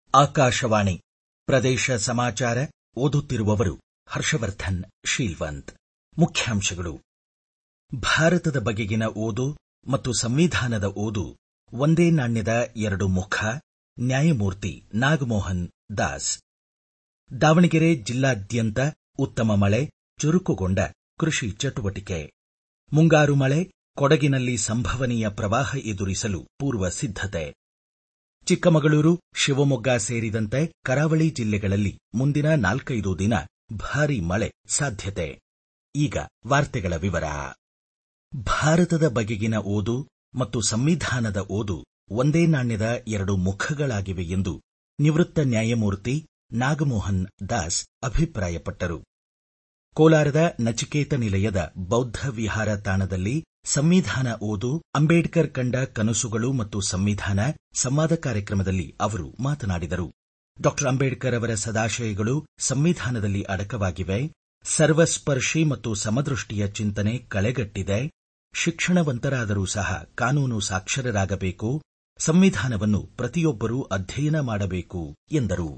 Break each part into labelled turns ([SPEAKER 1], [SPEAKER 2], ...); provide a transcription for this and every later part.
[SPEAKER 1] ಆಕಾಶವಾಣಿ ಪ್ರದೇಶ ಸಮಾಚಾರ ಓದುತ್ತಿರುವವರು ಹರ್ಷವರ್ಧನ್ ಶೀಲ್ವಂತ್ ಮುಖ್ಯಾಂಶಗಳು ಭಾರತದ ಬಗೆಗಿನ ಓದು ಮತ್ತು ಸಂವಿಧಾನದ ಓದು ಒಂದೇ ನಾಣ್ಯದ ಎರಡು ಮುಖ ನ್ಯಾಯಮೂರ್ತಿ ನಾಗಮೋಹನ್ ದಾಸ್ ದಾವಣಗೆರೆ ಜಿಲ್ಲಾದ್ಯಂತ ಉತ್ತಮ ಮಳೆ ಚುರುಕುಗೊಂಡ ಕೃಷಿ ಚಟುವಟಿಕೆ ಮುಂಗಾರು ಮಳೆ ಕೊಡಗಿನಲ್ಲಿ ಸಂಭವನೀಯ ಪ್ರವಾಹ ಎದುರಿಸಲು ಪೂರ್ವ ಸಿದ್ಧತೆ ಚಿಕ್ಕಮಗಳೂರು ಶಿವಮೊಗ್ಗ ಸೇರಿದಂತೆ ಕರಾವಳಿ ಜಿಲ್ಲೆಗಳಲ್ಲಿ ಮುಂದಿನ ನಾಲ್ಕೈದು ದಿನ ಭಾರೀ ಮಳೆ ಸಾಧ್ಯತೆ ಈಗ ವಾರ್ತೆಗಳ ವಿವರ ಭಾರತದ ಬಗೆಗಿನ ಓದು ಮತ್ತು ಸಂವಿಧಾನದ ಓದು ಒಂದೇ ನಾಣ್ಯದ ಎರಡು ಮುಖಗಳಾಗಿವೆ ಎಂದು ನಿವೃತ್ತ ನ್ಯಾಯಮೂರ್ತಿ ನಾಗಮೋಹನ್ ದಾಸ್ ಅಭಿಪ್ರಾಯಪಟ್ಟರು ಕೋಲಾರದ ನಚಿಕೇತ ನಿಲಯದ ಬೌದ್ಧ ವಿಹಾರ ತಾಣದಲ್ಲಿ ಸಂವಿಧಾನ ಓದು ಅಂಬೇಡ್ಕರ್ ಕಂಡ ಕನಸುಗಳು ಮತ್ತು ಸಂವಿಧಾನ ಸಂವಾದ ಕಾರ್ಯಕ್ರಮದಲ್ಲಿ ಅವರು ಮಾತನಾಡಿದರು ಡಾ ಅಂಬೇಡ್ಕರ್ ಅವರ ಸದಾಶಯಗಳು ಸಂವಿಧಾನದಲ್ಲಿ ಅಡಕವಾಗಿವೆ ಸರ್ವಸ್ಪರ್ಶಿ ಮತ್ತು ಸಮದೃಷ್ಟಿಯ ಚಿಂತನೆ ಕಳೆಗಟ್ಟಿದೆ ಶಿಕ್ಷಣವಂತರಾದರೂ ಸಹ ಕಾನೂನು ಸಾಕ್ಷರರಾಗಬೇಕು ಸಂವಿಧಾನವನ್ನು ಪ್ರತಿಯೊಬ್ಬರೂ ಅಧ್ಯಯನ ಮಾಡಬೇಕು ಎಂದರು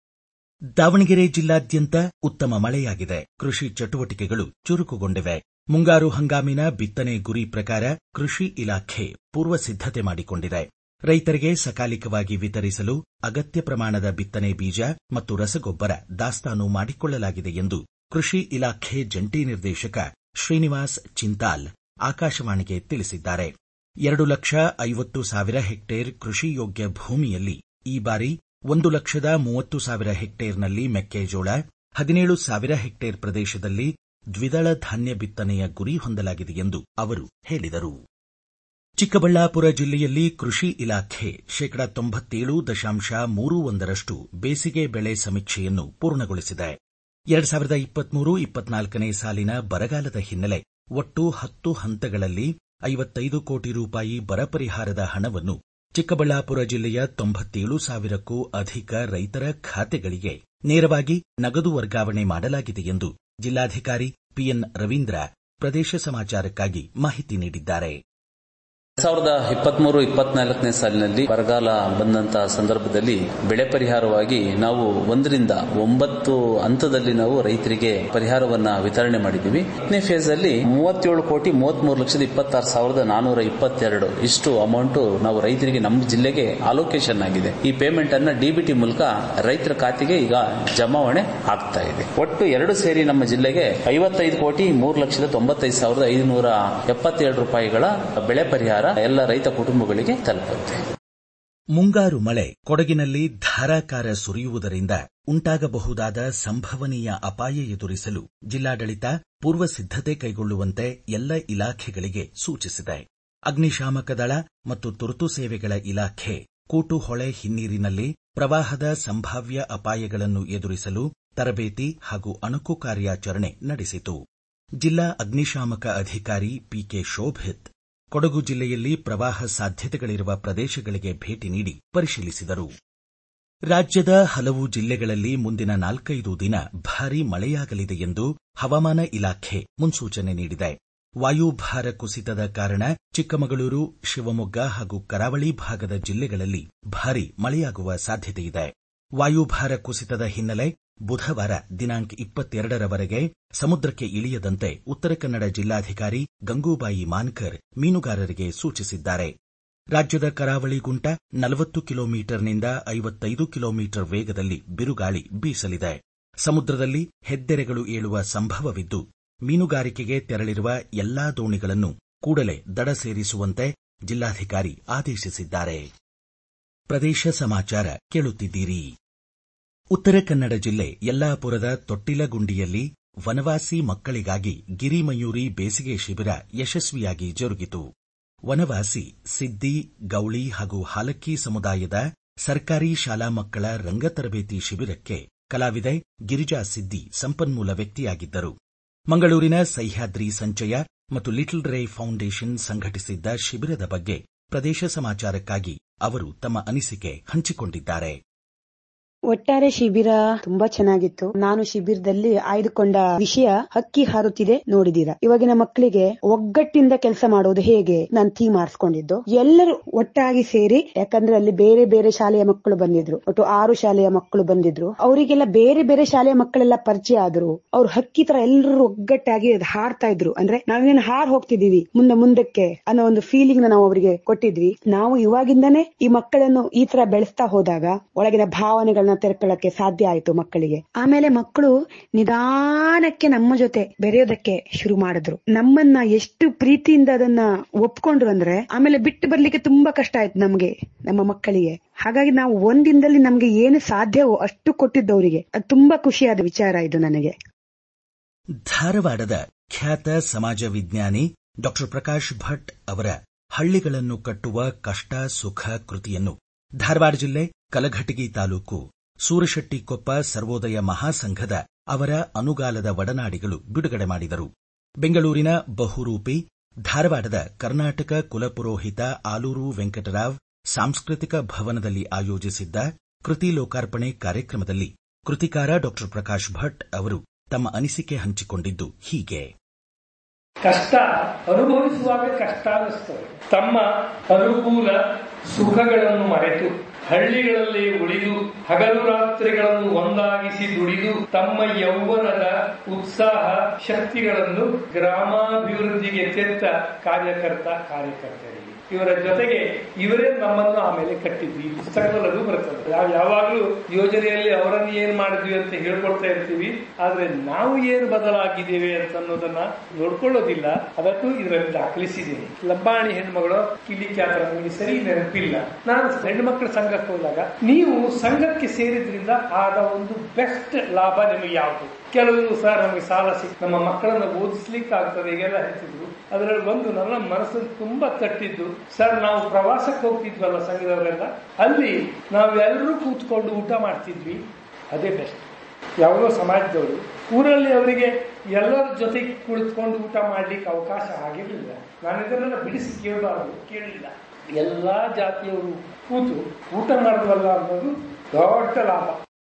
[SPEAKER 1] ದಾವಣಗೆರೆ ಜಿಲ್ಲಾದ್ಯಂತ ಉತ್ತಮ ಮಳೆಯಾಗಿದೆ ಕೃಷಿ ಚಟುವಟಿಕೆಗಳು ಚುರುಕುಗೊಂಡಿವೆ ಮುಂಗಾರು ಹಂಗಾಮಿನ ಬಿತ್ತನೆ ಗುರಿ ಪ್ರಕಾರ ಕೃಷಿ ಇಲಾಖೆ ಪೂರ್ವ ಸಿದ್ಧತೆ ಮಾಡಿಕೊಂಡಿದೆ ರೈತರಿಗೆ ಸಕಾಲಿಕವಾಗಿ ವಿತರಿಸಲು ಅಗತ್ಯ ಪ್ರಮಾಣದ ಬಿತ್ತನೆ ಬೀಜ ಮತ್ತು ರಸಗೊಬ್ಬರ ದಾಸ್ತಾನು ಮಾಡಿಕೊಳ್ಳಲಾಗಿದೆ ಎಂದು ಕೃಷಿ ಇಲಾಖೆ ಜಂಟಿ ನಿರ್ದೇಶಕ ಶ್ರೀನಿವಾಸ್ ಚಿಂತಾಲ್ ಆಕಾಶವಾಣಿಗೆ ತಿಳಿಸಿದ್ದಾರೆ ಎರಡು ಲಕ್ಷ ಐವತ್ತು ಸಾವಿರ ಹೆಕ್ಟೇರ್ ಕೃಷಿ ಯೋಗ್ಯ ಭೂಮಿಯಲ್ಲಿ ಈ ಬಾರಿ ಒಂದು ಲಕ್ಷದ ಮೂವತ್ತು ಸಾವಿರ ಹೆಕ್ಟೇರ್ನಲ್ಲಿ ಮೆಕ್ಕೆಜೋಳ ಹದಿನೇಳು ಸಾವಿರ ಹೆಕ್ಟೇರ್ ಪ್ರದೇಶದಲ್ಲಿ ದ್ವಿದಳ ಧಾನ್ಯ ಬಿತ್ತನೆಯ ಗುರಿ ಹೊಂದಲಾಗಿದೆ ಎಂದು ಅವರು ಹೇಳಿದರು ಚಿಕ್ಕಬಳ್ಳಾಪುರ ಜಿಲ್ಲೆಯಲ್ಲಿ ಕೃಷಿ ಇಲಾಖೆ ಶೇಕಡಾ ತೊಂಬತ್ತೇಳು ದಶಾಂಶ ಮೂರು ಒಂದರಷ್ಟು ಬೇಸಿಗೆ ಬೆಳೆ ಸಮೀಕ್ಷೆಯನ್ನು ಪೂರ್ಣಗೊಳಿಸಿದೆ ಎರಡು ಸಾವಿರದ ಇಪ್ಪತ್ಮೂರು ಇಪ್ಪತ್ನಾಲ್ಕನೇ ಸಾಲಿನ ಬರಗಾಲದ ಹಿನ್ನೆಲೆ ಒಟ್ಟು ಹತ್ತು ಹಂತಗಳಲ್ಲಿ ಐವತ್ತೈದು ಕೋಟಿ ರೂಪಾಯಿ ಬರ ಪರಿಹಾರದ ಹಣವನ್ನು ಚಿಕ್ಕಬಳ್ಳಾಪುರ ಜಿಲ್ಲೆಯ ತೊಂಬತ್ತೇಳು ಸಾವಿರಕ್ಕೂ ಅಧಿಕ ರೈತರ ಖಾತೆಗಳಿಗೆ ನೇರವಾಗಿ ನಗದು ವರ್ಗಾವಣೆ ಮಾಡಲಾಗಿದೆ ಎಂದು ಜಿಲ್ಲಾಧಿಕಾರಿ ಪಿಎನ್ ರವೀಂದ್ರ ಪ್ರದೇಶ ಸಮಾಚಾರಕ್ಕಾಗಿ ಮಾಹಿತಿ ನೀಡಿದ್ದಾರೆ
[SPEAKER 2] ಸಾವಿರದ ಇಪ್ಪತ್ಮೂರು ಇಪ್ಪತ್ನಾಲ್ಕನೇ ಸಾಲಿನಲ್ಲಿ ಬರಗಾಲ ಬಂದಂತಹ ಸಂದರ್ಭದಲ್ಲಿ ಬೆಳೆ ಪರಿಹಾರವಾಗಿ ನಾವು ಒಂದರಿಂದ ಒಂಬತ್ತು ಹಂತದಲ್ಲಿ ನಾವು ರೈತರಿಗೆ ಪರಿಹಾರವನ್ನ ವಿತರಣೆ ಮಾಡಿದ್ದೀವಿ ಹತ್ತನೇ ಫೇಸ್ ಅಲ್ಲಿ ಮೂವತ್ತೇಳು ಕೋಟಿ ಮೂವತ್ಮೂರು ಲಕ್ಷದ ಇಪ್ಪತ್ತಾರು ಸಾವಿರದ ನಾನೂರ ಇಪ್ಪತ್ತೆರಡು ಇಷ್ಟು ಅಮೌಂಟ್ ನಾವು ರೈತರಿಗೆ ನಮ್ಮ ಜಿಲ್ಲೆಗೆ ಅಲೋಕೇಶನ್ ಆಗಿದೆ ಈ ಪೇಮೆಂಟ್ ಅನ್ನ ಡಿಬಿಟಿ ಮೂಲಕ ರೈತರ ಖಾತೆಗೆ ಈಗ ಜಮಾವಣೆ ಆಗ್ತಾ ಇದೆ ಒಟ್ಟು ಎರಡು ಸೇರಿ ನಮ್ಮ ಜಿಲ್ಲೆಗೆ ಐವತ್ತೈದು ಕೋಟಿ ಮೂರು ಲಕ್ಷದ ತೊಂಬತ್ತೈದು ಸಾವಿರದ ಐದುನೂರ ಎಪ್ಪತ್ತೇಳು ರೂಪಾಯಿಗಳ ಬೆಳೆ ಪರಿಹಾರ ಎಲ್ಲ ರೈತ ಕುಟುಂಬಗಳಿಗೆ ತಲುಪುತ್ತೆ
[SPEAKER 1] ಮುಂಗಾರು ಮಳೆ ಕೊಡಗಿನಲ್ಲಿ ಧಾರಾಕಾರ ಸುರಿಯುವುದರಿಂದ ಉಂಟಾಗಬಹುದಾದ ಸಂಭವನೀಯ ಅಪಾಯ ಎದುರಿಸಲು ಜಿಲ್ಲಾಡಳಿತ ಪೂರ್ವ ಸಿದ್ಧತೆ ಕೈಗೊಳ್ಳುವಂತೆ ಎಲ್ಲ ಇಲಾಖೆಗಳಿಗೆ ಸೂಚಿಸಿದೆ ಅಗ್ನಿಶಾಮಕ ದಳ ಮತ್ತು ತುರ್ತು ಸೇವೆಗಳ ಇಲಾಖೆ ಕೂಟುಹೊಳೆ ಹಿನ್ನೀರಿನಲ್ಲಿ ಪ್ರವಾಹದ ಸಂಭಾವ್ಯ ಅಪಾಯಗಳನ್ನು ಎದುರಿಸಲು ತರಬೇತಿ ಹಾಗೂ ಅಣುಕು ಕಾರ್ಯಾಚರಣೆ ನಡೆಸಿತು ಜಿಲ್ಲಾ ಅಗ್ನಿಶಾಮಕ ಅಧಿಕಾರಿ ಪಿಕೆ ಶೋಭಿತ್ ಕೊಡಗು ಜಿಲ್ಲೆಯಲ್ಲಿ ಪ್ರವಾಹ ಸಾಧ್ಯತೆಗಳಿರುವ ಪ್ರದೇಶಗಳಿಗೆ ಭೇಟಿ ನೀಡಿ ಪರಿಶೀಲಿಸಿದರು ರಾಜ್ಯದ ಹಲವು ಜಿಲ್ಲೆಗಳಲ್ಲಿ ಮುಂದಿನ ನಾಲ್ಕೈದು ದಿನ ಭಾರೀ ಮಳೆಯಾಗಲಿದೆ ಎಂದು ಹವಾಮಾನ ಇಲಾಖೆ ಮುನ್ಸೂಚನೆ ನೀಡಿದೆ ವಾಯುಭಾರ ಕುಸಿತದ ಕಾರಣ ಚಿಕ್ಕಮಗಳೂರು ಶಿವಮೊಗ್ಗ ಹಾಗೂ ಕರಾವಳಿ ಭಾಗದ ಜಿಲ್ಲೆಗಳಲ್ಲಿ ಭಾರೀ ಮಳೆಯಾಗುವ ಸಾಧ್ಯತೆಯಿದೆ ವಾಯುಭಾರ ಕುಸಿತದ ಹಿನ್ನೆಲೆ ಬುಧವಾರ ದಿನಾಂಕ ಇಪ್ಪತ್ತೆರಡರವರೆಗೆ ಸಮುದ್ರಕ್ಕೆ ಇಳಿಯದಂತೆ ಉತ್ತರ ಕನ್ನಡ ಜಿಲ್ಲಾಧಿಕಾರಿ ಗಂಗೂಬಾಯಿ ಮಾನ್ಕರ್ ಮೀನುಗಾರರಿಗೆ ಸೂಚಿಸಿದ್ದಾರೆ ರಾಜ್ಯದ ಕರಾವಳಿ ಗುಂಟ ನಲವತ್ತು ಕಿಲೋಮೀಟರ್ನಿಂದ ಐವತ್ತೈದು ಕಿಲೋಮೀಟರ್ ವೇಗದಲ್ಲಿ ಬಿರುಗಾಳಿ ಬೀಸಲಿದೆ ಸಮುದ್ರದಲ್ಲಿ ಹೆದ್ದೆರೆಗಳು ಏಳುವ ಸಂಭವವಿದ್ದು ಮೀನುಗಾರಿಕೆಗೆ ತೆರಳಿರುವ ಎಲ್ಲಾ ದೋಣಿಗಳನ್ನು ಕೂಡಲೇ ದಡ ಸೇರಿಸುವಂತೆ ಜಿಲ್ಲಾಧಿಕಾರಿ ಆದೇಶಿಸಿದ್ದಾರೆ ಪ್ರದೇಶ ಸಮಾಚಾರ ಕೇಳುತ್ತಿದ್ದೀರಿ ಉತ್ತರ ಕನ್ನಡ ಜಿಲ್ಲೆ ಯಲ್ಲಾಪುರದ ತೊಟ್ಟಿಲಗುಂಡಿಯಲ್ಲಿ ವನವಾಸಿ ಮಕ್ಕಳಿಗಾಗಿ ಗಿರಿಮಯೂರಿ ಬೇಸಿಗೆ ಶಿಬಿರ ಯಶಸ್ವಿಯಾಗಿ ಜರುಗಿತು ವನವಾಸಿ ಸಿದ್ದಿ ಗೌಳಿ ಹಾಗೂ ಹಾಲಕ್ಕಿ ಸಮುದಾಯದ ಸರ್ಕಾರಿ ಶಾಲಾ ಮಕ್ಕಳ ರಂಗ ತರಬೇತಿ ಶಿಬಿರಕ್ಕೆ ಕಲಾವಿದೆ ಗಿರಿಜಾ ಸಿದ್ದಿ ಸಂಪನ್ಮೂಲ ವ್ಯಕ್ತಿಯಾಗಿದ್ದರು ಮಂಗಳೂರಿನ ಸಹ್ಯಾದ್ರಿ ಸಂಚಯ ಮತ್ತು ಲಿಟಲ್ ರೇ ಫೌಂಡೇಶನ್ ಸಂಘಟಿಸಿದ್ದ ಶಿಬಿರದ ಬಗ್ಗೆ ಪ್ರದೇಶ ಸಮಾಚಾರಕ್ಕಾಗಿ ಅವರು ತಮ್ಮ ಅನಿಸಿಕೆ ಹಂಚಿಕೊಂಡಿದ್ದಾರೆ
[SPEAKER 3] ಒಟ್ಟಾರೆ ಶಿಬಿರ ತುಂಬಾ ಚೆನ್ನಾಗಿತ್ತು ನಾನು ಶಿಬಿರದಲ್ಲಿ ಆಯ್ದುಕೊಂಡ ವಿಷಯ ಹಕ್ಕಿ ಹಾರುತ್ತಿದೆ ನೋಡಿದೀರಾ ಇವಾಗಿನ ಮಕ್ಕಳಿಗೆ ಒಗ್ಗಟ್ಟಿಂದ ಕೆಲಸ ಮಾಡೋದು ಹೇಗೆ ನಾನು ಥೀಮ್ ಆರಿಸ್ಕೊಂಡಿದ್ದು ಎಲ್ಲರೂ ಒಟ್ಟಾಗಿ ಸೇರಿ ಯಾಕಂದ್ರೆ ಅಲ್ಲಿ ಬೇರೆ ಬೇರೆ ಶಾಲೆಯ ಮಕ್ಕಳು ಬಂದಿದ್ರು ಒಟ್ಟು ಆರು ಶಾಲೆಯ ಮಕ್ಕಳು ಬಂದಿದ್ರು ಅವರಿಗೆಲ್ಲ ಬೇರೆ ಬೇರೆ ಶಾಲೆಯ ಮಕ್ಕಳೆಲ್ಲ ಪರಿಚಯ ಆದ್ರು ಅವ್ರು ಹಕ್ಕಿ ತರ ಎಲ್ಲರೂ ಒಗ್ಗಟ್ಟಾಗಿ ಅದ್ ಹಾಡ್ತಾ ಇದ್ರು ಅಂದ್ರೆ ನಾವೇನು ಹಾರ್ ಹೋಗ್ತಿದೀವಿ ಮುಂದೆ ಮುಂದಕ್ಕೆ ಅನ್ನೋ ಒಂದು ಫೀಲಿಂಗ್ ನಾವು ಅವರಿಗೆ ಕೊಟ್ಟಿದ್ವಿ ನಾವು ಇವಾಗಿಂದಾನೇ ಈ ಮಕ್ಕಳನ್ನು ಈ ತರ ಬೆಳೆಸ್ತಾ ಹೋದಾಗ ಒಳಗಿನ ಭಾವನೆಗಳನ್ನ ತೆರ್ಕೊಳ್ಳಕ್ಕೆ ಸಾಧ್ಯ ಆಯ್ತು ಮಕ್ಕಳಿಗೆ ಆಮೇಲೆ ಮಕ್ಕಳು ನಿಧಾನಕ್ಕೆ ನಮ್ಮ ಜೊತೆ ಬೆರೆಯೋದಕ್ಕೆ ಶುರು ಮಾಡಿದ್ರು ನಮ್ಮನ್ನ ಎಷ್ಟು ಪ್ರೀತಿಯಿಂದ ಅದನ್ನ ಒಪ್ಕೊಂಡ್ರು ಅಂದ್ರೆ ಆಮೇಲೆ ಬಿಟ್ಟು ಬರ್ಲಿಕ್ಕೆ ತುಂಬಾ ಕಷ್ಟ ಆಯ್ತು ನಮ್ಗೆ ನಮ್ಮ ಮಕ್ಕಳಿಗೆ ಹಾಗಾಗಿ ನಾವು ಒಂದಿನದಲ್ಲಿ ನಮ್ಗೆ ಏನು ಸಾಧ್ಯವೋ ಅಷ್ಟು ಕೊಟ್ಟಿದ್ದವರಿಗೆ ಅದು ತುಂಬಾ ಖುಷಿಯಾದ ವಿಚಾರ ಇದು ನನಗೆ
[SPEAKER 1] ಧಾರವಾಡದ ಖ್ಯಾತ ಸಮಾಜ ವಿಜ್ಞಾನಿ ಡಾಕ್ಟರ್ ಪ್ರಕಾಶ್ ಭಟ್ ಅವರ ಹಳ್ಳಿಗಳನ್ನು ಕಟ್ಟುವ ಕಷ್ಟ ಸುಖ ಕೃತಿಯನ್ನು ಧಾರವಾಡ ಜಿಲ್ಲೆ ಕಲಘಟಗಿ ತಾಲೂಕು ಸೂರಶೆಟ್ಟಿಕೊಪ್ಪ ಸರ್ವೋದಯ ಮಹಾಸಂಘದ ಅವರ ಅನುಗಾಲದ ಒಡನಾಡಿಗಳು ಬಿಡುಗಡೆ ಮಾಡಿದರು ಬೆಂಗಳೂರಿನ ಬಹುರೂಪಿ ಧಾರವಾಡದ ಕರ್ನಾಟಕ ಕುಲಪುರೋಹಿತ ಆಲೂರು ವೆಂಕಟರಾವ್ ಸಾಂಸ್ಕೃತಿಕ ಭವನದಲ್ಲಿ ಆಯೋಜಿಸಿದ್ದ ಕೃತಿ ಲೋಕಾರ್ಪಣೆ ಕಾರ್ಯಕ್ರಮದಲ್ಲಿ ಕೃತಿಕಾರ ಡಾಕ್ಟರ್ ಪ್ರಕಾಶ್ ಭಟ್ ಅವರು ತಮ್ಮ ಅನಿಸಿಕೆ ಹಂಚಿಕೊಂಡಿದ್ದು ಹೀಗೆ
[SPEAKER 4] ಕಷ್ಟ ಅನುಭವಿಸುವಾಗ ಕಷ್ಟ ಅನ್ನಿಸ್ತದೆ ತಮ್ಮ ಅನುಕೂಲ ಸುಖಗಳನ್ನು ಮರೆತು ಹಳ್ಳಿಗಳಲ್ಲಿ ಉಳಿದು ಹಗಲು ರಾತ್ರಿಗಳನ್ನು ಒಂದಾಗಿಸಿ ದುಡಿದು ತಮ್ಮ ಯೌವನದ ಉತ್ಸಾಹ ಶಕ್ತಿಗಳನ್ನು ಗ್ರಾಮಾಭಿವೃದ್ಧಿಗೆ ತೆತ್ತ ಕಾರ್ಯಕರ್ತ ಕಾರ್ಯಕರ್ತರಿಗೆ ಇವರ ಜೊತೆಗೆ ಇವರೇ ನಮ್ಮನ್ನು ಆಮೇಲೆ ಕಟ್ಟಿದ್ವಿ ಪುಸ್ತಕದಲ್ಲಿ ಅದು ಬರ್ತದೆ ನಾವು ಯಾವಾಗಲೂ ಯೋಜನೆಯಲ್ಲಿ ಅವರನ್ನು ಏನ್ ಮಾಡಿದ್ವಿ ಅಂತ ಹೇಳ್ಕೊಳ್ತಾ ಇರ್ತೀವಿ ಆದ್ರೆ ನಾವು ಏನು ಬದಲಾಗಿದ್ದೇವೆ ಅಂತ ಅನ್ನೋದನ್ನ ನೋಡ್ಕೊಳ್ಳೋದಿಲ್ಲ ಅದಕ್ಕೂ ಇದರಲ್ಲಿ ದಾಖಲಿಸಿದ್ದೀನಿ ಲಂಬಾಣಿ ಹೆಣ್ಮಗಳು ಕಿಲಿ ಖ್ಯಾತ ನನಗೆ ಸರಿ ನೆನಪಿಲ್ಲ ನಾನು ಹೆಣ್ಮಕ್ಳ ಸಂಘಕ್ಕೆ ಹೋದಾಗ ನೀವು ಸಂಘಕ್ಕೆ ಸೇರಿದ್ರಿಂದ ಆದ ಒಂದು ಬೆಸ್ಟ್ ಲಾಭ ನಿಮಗೆ ಯಾವುದು ಕೆಲವರು ಸರ್ ನಮಗೆ ಸಾಲ ಸಿಕ್ ನಮ್ಮ ಮಕ್ಕಳನ್ನ ಓದಿಸ್ಲಿಕ್ಕೆ ಆಗ್ತದೆ ಹೀಗೆಲ್ಲ ಹೇಳ್ತಿದ್ರು ಅದರಲ್ಲಿ ಒಂದು ನನ್ನ ಮನಸ್ಸನ್ನು ತುಂಬಾ ತಟ್ಟಿದ್ದು ಸರ್ ನಾವು ಪ್ರವಾಸಕ್ಕೆ ಹೋಗ್ತಿದ್ವಲ್ಲ ಸಂಘದವರೆಲ್ಲ ಅಲ್ಲಿ ನಾವೆಲ್ಲರೂ ಕೂತ್ಕೊಂಡು ಊಟ ಮಾಡ್ತಿದ್ವಿ ಅದೇ ಬೆಸ್ಟ್ ಯಾವುದೋ ಸಮಾಜದವರು ಊರಲ್ಲಿ ಅವರಿಗೆ ಎಲ್ಲರ ಜೊತೆ ಕುಳಿತುಕೊಂಡು ಊಟ ಮಾಡ್ಲಿಕ್ಕೆ ಅವಕಾಶ ಆಗಿರಲಿಲ್ಲ ನಾನು ಇದನ್ನೆಲ್ಲ ಬಿಡಿಸಿ ಕೇಳಬಾರದು ಕೇಳಲಿಲ್ಲ ಎಲ್ಲಾ ಜಾತಿಯವರು ಕೂತು ಊಟ ಮಾಡಿದ್ವಲ್ಲ ಅನ್ನೋದು ದೊಡ್ಡ ಲಾಭ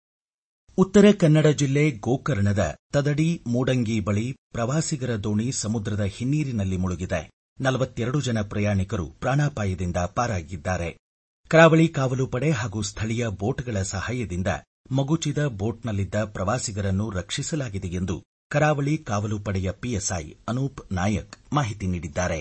[SPEAKER 1] ಉತ್ತರ ಕನ್ನಡ ಜಿಲ್ಲೆ ಗೋಕರ್ಣದ ತದಡಿ ಮೂಡಂಗಿ ಬಳಿ ಪ್ರವಾಸಿಗರ ದೋಣಿ ಸಮುದ್ರದ ಹಿನ್ನೀರಿನಲ್ಲಿ ಮುಳುಗಿದೆ ನಲವತ್ತೆರಡು ಜನ ಪ್ರಯಾಣಿಕರು ಪ್ರಾಣಾಪಾಯದಿಂದ ಪಾರಾಗಿದ್ದಾರೆ ಕರಾವಳಿ ಕಾವಲು ಪಡೆ ಹಾಗೂ ಸ್ಥಳೀಯ ಬೋಟ್ಗಳ ಸಹಾಯದಿಂದ ಮಗುಚಿದ ಬೋಟ್ನಲ್ಲಿದ್ದ ಪ್ರವಾಸಿಗರನ್ನು ರಕ್ಷಿಸಲಾಗಿದೆ ಎಂದು ಕರಾವಳಿ ಕಾವಲು ಪಡೆಯ ಪಿಎಸ್ಐ ಅನೂಪ್ ನಾಯಕ್ ಮಾಹಿತಿ ನೀಡಿದ್ದಾರೆ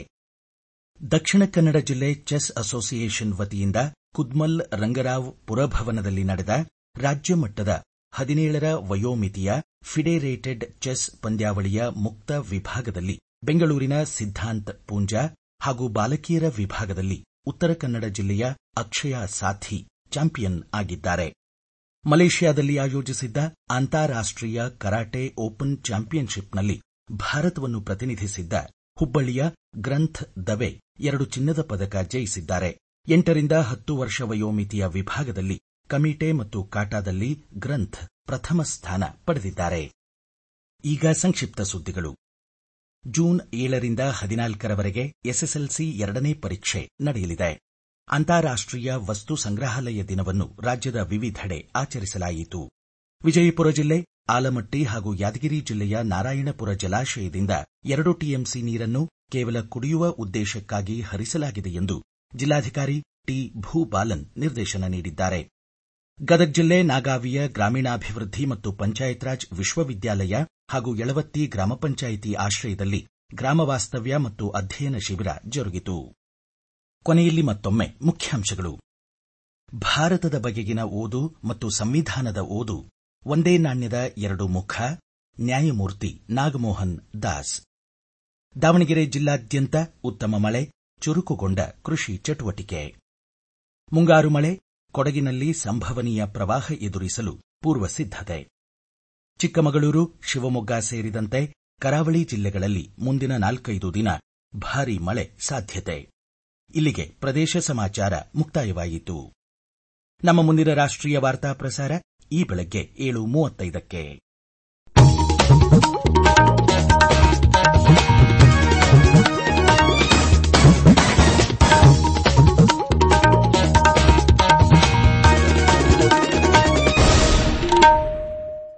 [SPEAKER 1] ದಕ್ಷಿಣ ಕನ್ನಡ ಜಿಲ್ಲೆ ಚೆಸ್ ಅಸೋಸಿಯೇಷನ್ ವತಿಯಿಂದ ಕುದ್ಮಲ್ ರಂಗರಾವ್ ಪುರಭವನದಲ್ಲಿ ನಡೆದ ರಾಜ್ಯ ಮಟ್ಟದ ಹದಿನೇಳರ ವಯೋಮಿತಿಯ ಫಿಡೆರೇಟೆಡ್ ಚೆಸ್ ಪಂದ್ಯಾವಳಿಯ ಮುಕ್ತ ವಿಭಾಗದಲ್ಲಿ ಬೆಂಗಳೂರಿನ ಸಿದ್ದಾಂತ್ ಪೂಂಜಾ ಹಾಗೂ ಬಾಲಕಿಯರ ವಿಭಾಗದಲ್ಲಿ ಉತ್ತರ ಕನ್ನಡ ಜಿಲ್ಲೆಯ ಅಕ್ಷಯ ಸಾಥಿ ಚಾಂಪಿಯನ್ ಆಗಿದ್ದಾರೆ ಮಲೇಷ್ಯಾದಲ್ಲಿ ಆಯೋಜಿಸಿದ್ದ ಅಂತಾರಾಷ್ಟೀಯ ಕರಾಟೆ ಓಪನ್ ಚಾಂಪಿಯನ್ಶಿಪ್ನಲ್ಲಿ ಭಾರತವನ್ನು ಪ್ರತಿನಿಧಿಸಿದ್ದ ಹುಬ್ಬಳ್ಳಿಯ ಗ್ರಂಥ್ ದವೆ ಎರಡು ಚಿನ್ನದ ಪದಕ ಜಯಿಸಿದ್ದಾರೆ ಎಂಟರಿಂದ ಹತ್ತು ವರ್ಷ ವಯೋಮಿತಿಯ ವಿಭಾಗದಲ್ಲಿ ಕಮಿಟೆ ಮತ್ತು ಕಾಟಾದಲ್ಲಿ ಗ್ರಂಥ್ ಪ್ರಥಮ ಸ್ಥಾನ ಪಡೆದಿದ್ದಾರೆ ಈಗ ಸಂಕ್ಷಿಪ್ತ ಸುದ್ದಿಗಳು ಜೂನ್ ಏಳರಿಂದ ಹದಿನಾಲ್ಕರವರೆಗೆ ಎಸ್ಎಸ್ಎಲ್ಸಿ ಎರಡನೇ ಪರೀಕ್ಷೆ ನಡೆಯಲಿದೆ ಅಂತಾರಾಷ್ಟೀಯ ವಸ್ತು ಸಂಗ್ರಹಾಲಯ ದಿನವನ್ನು ರಾಜ್ಯದ ವಿವಿಧೆಡೆ ಆಚರಿಸಲಾಯಿತು ವಿಜಯಪುರ ಜಿಲ್ಲೆ ಆಲಮಟ್ಟಿ ಹಾಗೂ ಯಾದಗಿರಿ ಜಿಲ್ಲೆಯ ನಾರಾಯಣಪುರ ಜಲಾಶಯದಿಂದ ಎರಡು ಟಿಎಂಸಿ ನೀರನ್ನು ಕೇವಲ ಕುಡಿಯುವ ಉದ್ದೇಶಕ್ಕಾಗಿ ಹರಿಸಲಾಗಿದೆ ಎಂದು ಜಿಲ್ಲಾಧಿಕಾರಿ ಟಿ ಭೂಬಾಲನ್ ನಿರ್ದೇಶನ ನೀಡಿದ್ದಾರೆ ಗದಗ ಜಿಲ್ಲೆ ನಾಗಾವಿಯ ಗ್ರಾಮೀಣಾಭಿವೃದ್ಧಿ ಮತ್ತು ಪಂಚಾಯತ್ ರಾಜ್ ವಿಶ್ವವಿದ್ಯಾಲಯ ಹಾಗೂ ಯಳವತ್ತಿ ಗ್ರಾಮ ಪಂಚಾಯಿತಿ ಆಶ್ರಯದಲ್ಲಿ ಗ್ರಾಮ ವಾಸ್ತವ್ಯ ಮತ್ತು ಅಧ್ಯಯನ ಶಿಬಿರ ಜರುಗಿತು ಕೊನೆಯಲ್ಲಿ ಮತ್ತೊಮ್ಮೆ ಮುಖ್ಯಾಂಶಗಳು ಭಾರತದ ಬಗೆಗಿನ ಓದು ಮತ್ತು ಸಂವಿಧಾನದ ಓದು ಒಂದೇ ನಾಣ್ಯದ ಎರಡು ಮುಖ ನ್ಯಾಯಮೂರ್ತಿ ನಾಗಮೋಹನ್ ದಾಸ್ ದಾವಣಗೆರೆ ಜಿಲ್ಲಾದ್ಯಂತ ಉತ್ತಮ ಮಳೆ ಚುರುಕುಗೊಂಡ ಕೃಷಿ ಚಟುವಟಿಕೆ ಮುಂಗಾರು ಮಳೆ ಕೊಡಗಿನಲ್ಲಿ ಸಂಭವನೀಯ ಪ್ರವಾಹ ಎದುರಿಸಲು ಪೂರ್ವ ಸಿದ್ಧತೆ ಚಿಕ್ಕಮಗಳೂರು ಶಿವಮೊಗ್ಗ ಸೇರಿದಂತೆ ಕರಾವಳಿ ಜಿಲ್ಲೆಗಳಲ್ಲಿ ಮುಂದಿನ ನಾಲ್ಕೈದು ದಿನ ಭಾರೀ ಮಳೆ ಸಾಧ್ಯತೆ ಇಲ್ಲಿಗೆ ಪ್ರದೇಶ ಸಮಾಚಾರ ಮುಕ್ತಾಯವಾಯಿತು ನಮ್ಮ ಮುಂದಿನ ರಾಷ್ಟ್ರೀಯ ವಾರ್ತಾ ಪ್ರಸಾರ ಈ ಬೆಳಗ್ಗೆ ಏಳು ಮೂವತ್ತೈದಕ್ಕೆ